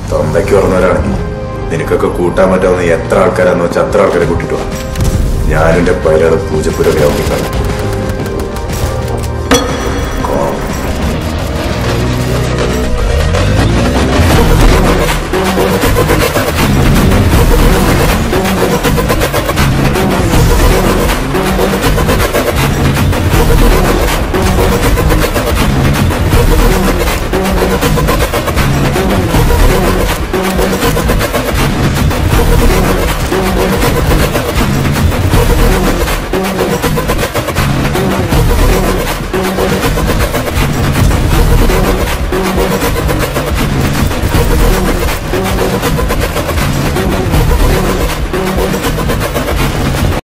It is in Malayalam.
തൊന്തയ്ക്ക് പറഞ്ഞവരാണെങ്കിൽ നിനക്കൊക്കെ കൂട്ടാൻ പറ്റാവുന്ന എത്ര ആൾക്കാരാന്ന് വെച്ചാൽ അത്ര ആൾക്കാരെ കൂട്ടിട്ട് വാ ഞാനെന്റെ പൈലയുടെ പൂജപ്പുര ഗ്രൗണ്ടിൽ കാണും